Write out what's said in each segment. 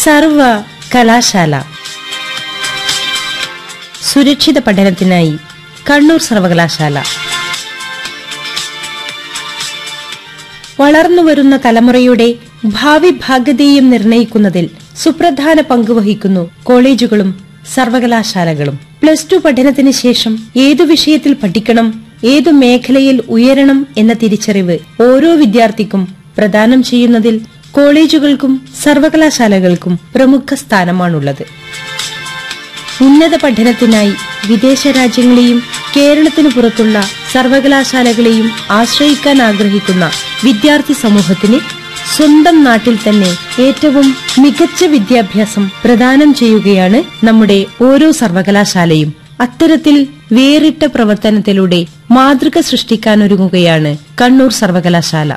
സർവ കലാശാല സുരക്ഷിത പഠനത്തിനായി കണ്ണൂർ സർവകലാശാല വളർന്നുവരുന്ന തലമുറയുടെ ഭാവി ഭാഗ്യതയും നിർണയിക്കുന്നതിൽ സുപ്രധാന പങ്കുവഹിക്കുന്നു കോളേജുകളും സർവകലാശാലകളും പ്ലസ് ടു പഠനത്തിന് ശേഷം ഏതു വിഷയത്തിൽ പഠിക്കണം ഏതു മേഖലയിൽ ഉയരണം എന്ന തിരിച്ചറിവ് ഓരോ വിദ്യാർത്ഥിക്കും പ്രദാനം ചെയ്യുന്നതിൽ കോളേജുകൾക്കും സർവകലാശാലകൾക്കും പ്രമുഖ സ്ഥാനമാണുള്ളത് ഉന്നത പഠനത്തിനായി വിദേശ രാജ്യങ്ങളെയും കേരളത്തിനു പുറത്തുള്ള സർവകലാശാലകളെയും ആശ്രയിക്കാൻ ആഗ്രഹിക്കുന്ന വിദ്യാർത്ഥി സമൂഹത്തിന് സ്വന്തം നാട്ടിൽ തന്നെ ഏറ്റവും മികച്ച വിദ്യാഭ്യാസം പ്രദാനം ചെയ്യുകയാണ് നമ്മുടെ ഓരോ സർവകലാശാലയും അത്തരത്തിൽ വേറിട്ട പ്രവർത്തനത്തിലൂടെ മാതൃക സൃഷ്ടിക്കാനൊരുങ്ങുകയാണ് കണ്ണൂർ സർവകലാശാല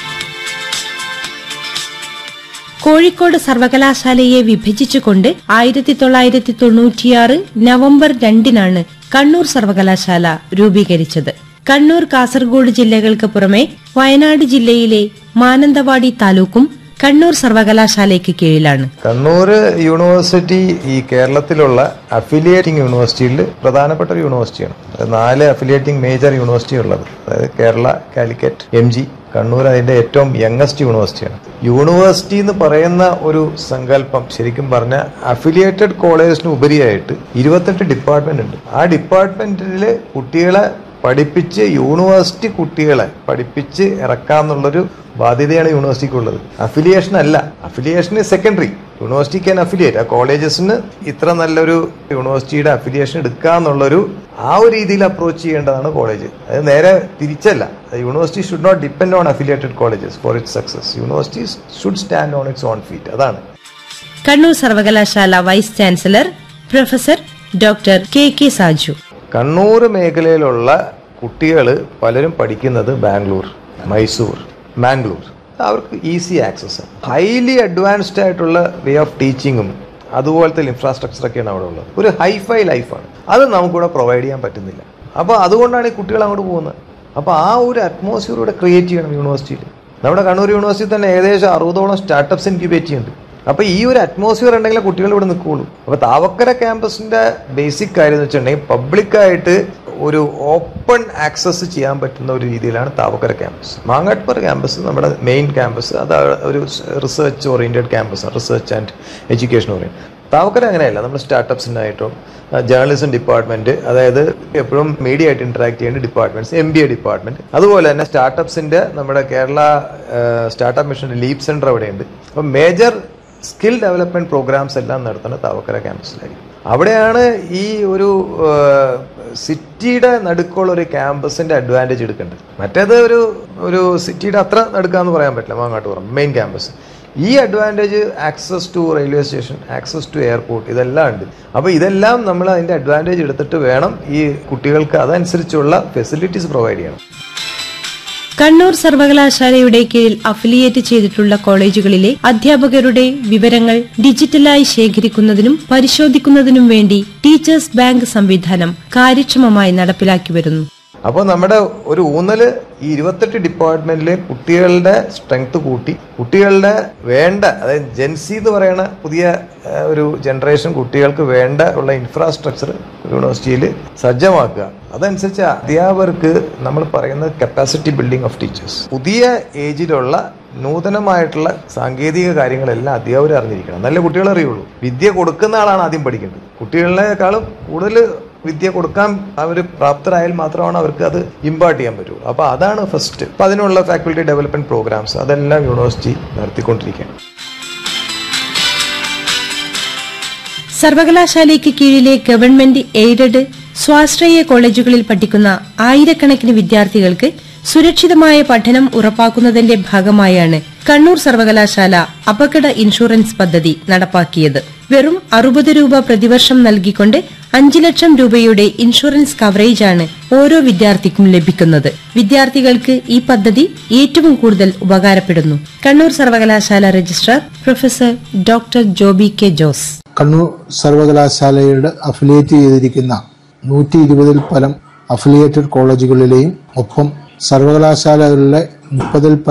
കോഴിക്കോട് സർവകലാശാലയെ വിഭജിച്ചുകൊണ്ട് ആയിരത്തി തൊള്ളായിരത്തി തൊണ്ണൂറ്റിയാറ് നവംബർ രണ്ടിനാണ് കണ്ണൂർ സർവകലാശാല രൂപീകരിച്ചത് കണ്ണൂർ കാസർഗോഡ് ജില്ലകൾക്ക് പുറമെ വയനാട് ജില്ലയിലെ മാനന്തവാടി താലൂക്കും കണ്ണൂർ സർവകലാശാലയ്ക്ക് കീഴിലാണ് കണ്ണൂർ യൂണിവേഴ്സിറ്റി ഈ കേരളത്തിലുള്ള അഫിലിയേറ്റിംഗ് യൂണിവേഴ്സിറ്റിയിൽ പ്രധാനപ്പെട്ട ഒരു യൂണിവേഴ്സിറ്റിയാണ് അത് നാല് അഫിലിയേറ്റിംഗ് മേജർ യൂണിവേഴ്സിറ്റി ഉള്ളത് അതായത് കേരള കാലിക്കറ്റ് എം ജി കണ്ണൂർ അതിന്റെ ഏറ്റവും യങ്ങസ്റ്റ് യൂണിവേഴ്സിറ്റിയാണ് യൂണിവേഴ്സിറ്റി എന്ന് പറയുന്ന ഒരു സങ്കല്പം ശരിക്കും പറഞ്ഞ അഫിലിയേറ്റഡ് കോളേജിന് ഉപരിയായിട്ട് ഇരുപത്തെട്ട് ഡിപ്പാർട്ട്മെന്റ് ഉണ്ട് ആ ഡിപ്പാർട്ട്മെന്റിൽ കുട്ടികളെ പഠിപ്പിച്ച് യൂണിവേഴ്സിറ്റി കുട്ടികളെ പഠിപ്പിച്ച് ഇറക്കാന്നുള്ളൊരു ബാധ്യതയാണ് യൂണിവേഴ്സിറ്റിക്കുള്ളത് അഫിലിയേഷൻ അല്ല affiliation secondary university can affiliate ആ കോളേജസിന് ഇത്ര നല്ലൊരു യൂണിവേഴ്സിറ്റിയുടെ അഫിലിയേഷൻ എടുക്കുക എന്നുള്ളൊരു ആ ഒരു രീതിയിൽ അപ്രോച്ച് ചെയ്യേണ്ടതാണ് കോളേജ് അത് നേരെ തിരിച്ചല്ല university should not depend on affiliated colleges for it success university should stand on its own feet അതാണ് കണ്ണൂർ സർവകലാശാല vice chancellor professor doctor K K Saju Kannur മേഖലയിലുള്ള കുട്ടികൾ പലരും പഠിക്കുന്നത് ബാംഗ്ലൂർ മൈസൂർ മാംഗ്ലൂർ അവർക്ക് ഈസി ആക്സസ് ഹൈലി അഡ്വാൻസ്ഡ് ആയിട്ടുള്ള വേ ഓഫ് ടീച്ചിങ്ങും അതുപോലത്തെ ഇൻഫ്രാസ്ട്രക്ചർ ഒക്കെയാണ് അവിടെ ഉള്ളത് ഒരു ഹൈഫൈ ലൈഫാണ് അത് നമുക്കിവിടെ പ്രൊവൈഡ് ചെയ്യാൻ പറ്റുന്നില്ല അപ്പോൾ അതുകൊണ്ടാണ് ഈ കുട്ടികൾ അങ്ങോട്ട് പോകുന്നത് അപ്പോൾ ആ ഒരു അറ്റ്മോസ്ഫിയർ ഇവിടെ ക്രിയേറ്റ് ചെയ്യണം യൂണിവേഴ്സിറ്റിയിൽ നമ്മുടെ കണ്ണൂർ യൂണിവേഴ്സിറ്റി തന്നെ ഏകദേശം അറുപതോളം സ്റ്റാർട്ടപ്സ് ഇൻക്യുബേറ്റ് ചെയ്യുന്നുണ്ട് അപ്പൊ ഈ ഒരു അറ്റ്മോസ്ഫിയർ ഉണ്ടെങ്കിൽ കുട്ടികൾ ഇവിടെ നിൽക്കുകയുള്ളൂ അപ്പൊ താവക്കര ക്യാമ്പസിന്റെ ബേസിക് കാര്യം എന്ന് വെച്ചിട്ടുണ്ടെങ്കിൽ പബ്ലിക്കായിട്ട് ഒരു ഓപ്പൺ ആക്സസ് ചെയ്യാൻ പറ്റുന്ന ഒരു രീതിയിലാണ് താവക്കര ക്യാമ്പസ് മാങ്ങാട്ട്പർ ക്യാമ്പസ് നമ്മുടെ മെയിൻ ക്യാമ്പസ് അത് ഒരു research oriented campus research and education oriented Thavakkara അങ്ങനെയല്ല നമ്മൾ സ്റ്റാർട്ടപ്സിനായിട്ടും ജേർണലിസം ഡിപ്പാർട്ട്മെന്റ് അതായത് എപ്പോഴും മീഡിയ ആയിട്ട് ഇന്ററാക്ട് ചെയ്യേണ്ട departments M B A department അതുപോലെ തന്നെ സ്റ്റാർട്ടപ്സിന്റെ നമ്മുടെ കേരള സ്റ്റാർട്ടപ്പ് മിഷന്റെ ലീപ് സെന്റർ അവിടെയുണ്ട് അപ്പം മേജർ സ്കിൽ ഡെവലപ്മെന്റ് പ്രോഗ്രാംസ് എല്ലാം നടത്തുന്നത് താവക്കര ക്യാമ്പസിലായിരിക്കും അവിടെയാണ് ഈ ഒരു സിറ്റിയുടെ നടുക്കുള്ള ഒരു ക്യാമ്പസിന്റെ അഡ്വാൻറ്റേജ് എടുക്കേണ്ടത് മറ്റേത് ഒരു ഒരു സിറ്റിയുടെ അത്ര നടുക്കാന്ന് പറയാൻ പറ്റില്ല മാങ്ങാട്ടുപുറം മെയിൻ ക്യാമ്പസ് ഈ advantage access to railway station access to airport ഇതെല്ലാം ഉണ്ട് അപ്പോൾ ഇതെല്ലാം നമ്മൾ അതിന്റെ അഡ്വാൻറ്റേജ് എടുത്തിട്ട് വേണം ഈ കുട്ടികൾക്ക് അതനുസരിച്ചുള്ള ഫെസിലിറ്റീസ് പ്രൊവൈഡ് ചെയ്യണം കണ്ണൂർ സർവകലാശാലയുടെ കീഴിൽ അഫിലിയേറ്റ് ചെയ്തിട്ടുള്ള കോളേജുകളിലെ അധ്യാപകരുടെ വിവരങ്ങൾ ഡിജിറ്റലായി ശേഖരിക്കുന്നതിനും പരിശോധിക്കുന്നതിനും വേണ്ടി ടീച്ചേഴ്സ് ബാങ്ക് സംവിധാനം കാര്യക്ഷമമായി നടപ്പിലാക്കി വരുന്നു അപ്പോൾ നമ്മുടെ ഒരു ഊന്നല് ഈ ഇരുപത്തെട്ട് ഡിപ്പാർട്ട്മെന്റിലെ കുട്ടികളുടെ സ്ട്രെങ്ത് കൂട്ടി കുട്ടികളുടെ വേണ്ട അതായത് ജെൻസി എന്ന് പറയുന്ന പുതിയ ആ, ഒരു ജനറേഷൻ കുട്ടികൾക്ക് വേണ്ട ഉള്ള ഇൻഫ്രാസ്ട്രക്ചർ യൂണിവേഴ്സിറ്റിയിൽ സജ്ജമാക്കുക അതനുസരിച്ച് അധ്യാപകർക്ക് നമ്മൾ പറയുന്നത് കപ്പാസിറ്റി ബിൽഡിംഗ് ഓഫ് ടീച്ചേഴ്സ് പുതിയ ഏജിലുള്ള നൂതനമായിട്ടുള്ള സാങ്കേതിക കാര്യങ്ങളെല്ലാം അധ്യാപകർ അറിഞ്ഞിരിക്കണം നല്ല കുട്ടികളെ അറിയുള്ളൂ വിദ്യ കൊടുക്കുന്ന ആളാണ് ആദ്യം പഠിക്കേണ്ടത് കുട്ടികളെക്കാളും കൂടുതൽ വിദ്യ കൊടുക്കാൻ അവർ പ്രാപ്തരായാൽ മാത്രമാണ് അവർക്ക് അത് ഇമ്പാർട്ട് ചെയ്യാൻ പറ്റുള്ളൂ അപ്പോൾ അതാണ് ഫസ്റ്റ് അപ്പം അതിനുള്ള ഫാക്കൽറ്റി ഡെവലപ്മെന്റ് പ്രോഗ്രാംസ് അതെല്ലാം യൂണിവേഴ്സിറ്റി നടത്തിക്കൊണ്ടിരിക്കുകയാണ് സർവകലാശാലയ്ക്ക് കീഴിലെ ഗവൺമെന്റ് എയ്ഡഡ് സ്വാശ്രയ കോളേജുകളിൽ പഠിക്കുന്ന ആയിരക്കണക്കിന് വിദ്യാർത്ഥികൾക്ക് സുരക്ഷിതമായ പഠനം ഉറപ്പാക്കുന്നതിന്റെ ഭാഗമായാണ് കണ്ണൂർ സർവകലാശാല അപകട ഇൻഷുറൻസ് പദ്ധതി നടപ്പാക്കിയത് വെറും അറുപത് രൂപ പ്രതിവർഷം നൽകിക്കൊണ്ട് അഞ്ചു ലക്ഷം രൂപയുടെ ഇൻഷുറൻസ് കവറേജാണ് ഓരോ വിദ്യാർത്ഥിക്കും ലഭിക്കുന്നത് വിദ്യാർത്ഥികൾക്ക് ഈ പദ്ധതി ഏറ്റവും കൂടുതൽ ഉപകാരപ്പെടുന്നു കണ്ണൂർ സർവകലാശാല registrar professor doctor Joby K Jose Kannur സർവകലാശാലയുടെ അഫിലിയേറ്റ് ചെയ്തിരിക്കുന്ന നൂറ്റി ഇരുപതിൽ പരം അഫിലിയേറ്റഡ് കോളേജുകളിലെയും ഒപ്പം സർവകലാശാലകളിലെ മുപ്പതിൽ